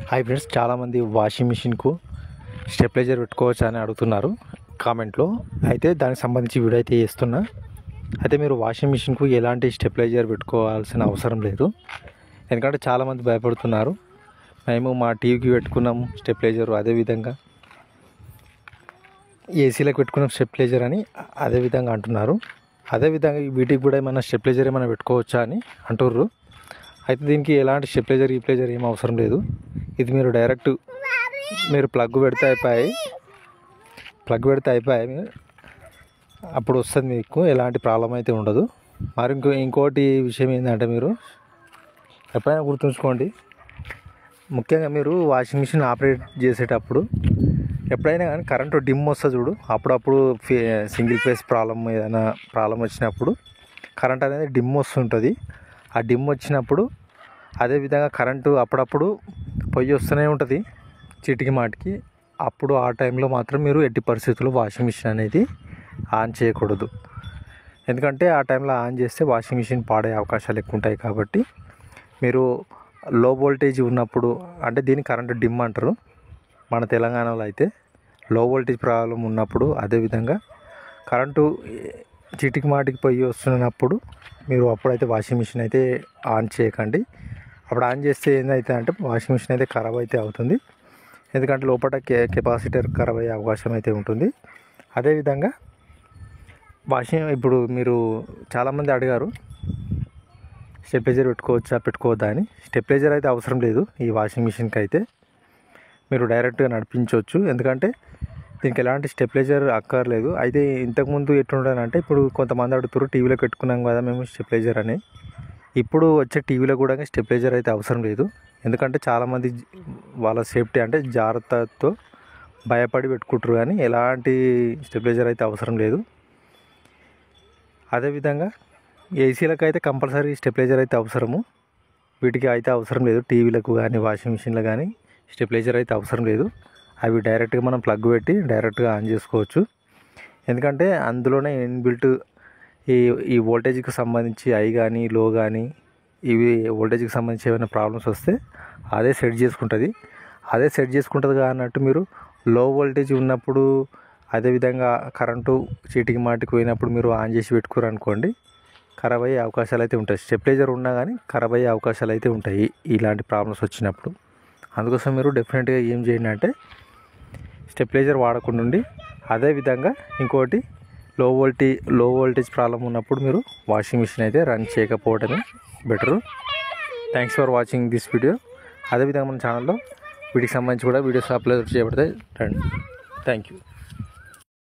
hi friends చాలామంది washing మిషన్కు stabilizer పెట్టుకోవచ్చా అని అడుగుతున్నారు కామెంట్లో అయితే దానికి సంబంధించి వీడియో అయితే చేస్తున్నా అయితే మీరు వాషింగ్ మిషన్కు ఎలాంటి స్టెప్లైజర్ పెట్టుకోవాల్సిన అవసరం లేదు ఎందుకంటే చాలామంది భయపడుతున్నారు మేము మా టీవీకి పెట్టుకున్నాం స్టెప్లైజర్ అదేవిధంగా ఏసీలకు పెట్టుకున్నాం స్టెప్లైజర్ అని అదేవిధంగా అంటున్నారు అదేవిధంగా ఈ వీటికి కూడా ఏమైనా స్టెప్లైజర్ ఏమైనా పెట్టుకోవచ్చా అని అంటుర్రు అయితే దీనికి ఎలాంటి స్టెప్లైజర్ రీప్లైజర్ ఏం అవసరం లేదు ఇది మీరు డైరెక్ట్ మీరు ప్లగ్ పెడితే అయిపోయి ప్లగ్ పెడితే అయిపోయి మీరు అప్పుడు వస్తుంది మీకు ఎలాంటి ప్రాబ్లం అయితే ఉండదు మరి ఇంకో ఇంకోటి విషయం ఏంటంటే మీరు ఎప్పుడైనా గుర్తుంచుకోండి ముఖ్యంగా మీరు వాషింగ్ మిషన్ ఆపరేట్ చేసేటప్పుడు ఎప్పుడైనా కానీ కరెంటు డిమ్ వస్తుంది చూడు అప్పుడప్పుడు ఫే సింగిల్ ఫేస్ ప్రాబ్లం ఏదైనా ప్రాబ్లం వచ్చినప్పుడు కరెంట్ అనేది డిమ్ వస్తుంటుంది ఆ డిమ్ వచ్చినప్పుడు అదేవిధంగా కరెంటు అప్పుడప్పుడు పొయ్యి వస్తూనే ఉంటుంది చిటికి మాటికి అప్పుడు ఆ టైంలో మాత్రం మీరు ఎట్టి పరిస్థితుల్లో వాషింగ్ మిషన్ అనేది ఆన్ చేయకూడదు ఎందుకంటే ఆ టైంలో ఆన్ చేస్తే వాషింగ్ మిషన్ పాడే అవకాశాలు ఎక్కువ ఉంటాయి కాబట్టి మీరు లో వోల్టేజ్ ఉన్నప్పుడు అంటే దీన్ని కరెంటు డిమ్ అంటారు మన తెలంగాణలో అయితే లో వోల్టేజ్ ప్రాబ్లం ఉన్నప్పుడు అదేవిధంగా కరెంటు చిటికి మాటికి పొయ్యి వస్తున్నప్పుడు మీరు అప్పుడైతే వాషింగ్ మిషన్ అయితే ఆన్ చేయకండి అప్పుడు ఆన్ చేస్తే ఏందైతే అంటే వాషింగ్ మిషన్ అయితే ఖరాబ్ అయితే అవుతుంది ఎందుకంటే లోపల కె కెపాసిటర్ ఖరాబ్ అయ్యే అవకాశం అయితే ఉంటుంది అదేవిధంగా వాషింగ్ ఇప్పుడు మీరు చాలామంది అడిగారు స్టెప్లైజర్ పెట్టుకోవచ్చా పెట్టుకోవద్దా అని స్టెప్లైజర్ అయితే అవసరం లేదు ఈ వాషింగ్ మిషన్కి అయితే మీరు డైరెక్ట్గా నడిపించవచ్చు ఎందుకంటే దీనికి ఎలాంటి స్టెప్లైజర్ అక్కర్లేదు అయితే ఇంతకుముందు ఎట్లుండాలంటే ఇప్పుడు కొంతమంది అడుగుతారు టీవీలో పెట్టుకున్నాం కదా మేము స్టెప్లైజర్ అని ఇప్పుడు వచ్చే టీవీలో కూడా స్టెప్లైజర్ అయితే అవసరం లేదు ఎందుకంటే చాలామంది వాళ్ళ సేఫ్టీ అంటే జాగ్రత్తతో భయపడి పెట్టుకుంటారు కానీ ఎలాంటి స్టెప్లైజర్ అయితే అవసరం లేదు అదేవిధంగా ఏసీలకు అయితే కంపల్సరీ స్టెప్లైజర్ అయితే అవసరము వీటికి అయితే అవసరం లేదు టీవీలకు కానీ వాషింగ్ మిషన్లు కానీ స్టెప్లైజర్ అయితే అవసరం లేదు అవి డైరెక్ట్గా మనం ప్లగ్ పెట్టి డైరెక్ట్గా ఆన్ చేసుకోవచ్చు ఎందుకంటే అందులోనే ఇన్బిల్ట్ ఈ ఈ వోల్టేజ్కి సంబంధించి ఐ కానీ లో కానీ ఇవి వోల్టేజ్కి సంబంధించి ఏమైనా ప్రాబ్లమ్స్ వస్తే అదే సెట్ చేసుకుంటుంది అదే సెట్ చేసుకుంటుంది అన్నట్టు మీరు లో వోల్టేజ్ ఉన్నప్పుడు అదేవిధంగా కరెంటు చీటికి మాటికి పోయినప్పుడు మీరు ఆన్ చేసి పెట్టుకోరు అనుకోండి ఖరాబ్ అయ్యే అవకాశాలు అయితే ఉంటాయి స్టెప్లైజర్ ఉన్నా కానీ ఖరాబ్ అయ్యే అవకాశాలు అయితే ఉంటాయి ఇలాంటి ప్రాబ్లమ్స్ వచ్చినప్పుడు అందుకోసం మీరు డెఫినెట్గా ఏం చేయండి అంటే స్టెప్లైజర్ వాడకుండా ఉండి అదేవిధంగా ఇంకోటి లో వోల్టీ లో వోల్టేజ్ ప్రాబ్లం ఉన్నప్పుడు మీరు వాషింగ్ మిషన్ అయితే రన్ చేయకపోవడమే better thanks for watching this video అదేవిధంగా మన ఛానల్లో వీటికి సంబంధించి కూడా వీడియోస్ అప్లోడ్ చేయబడతాయి రండి థ్యాంక్ యూ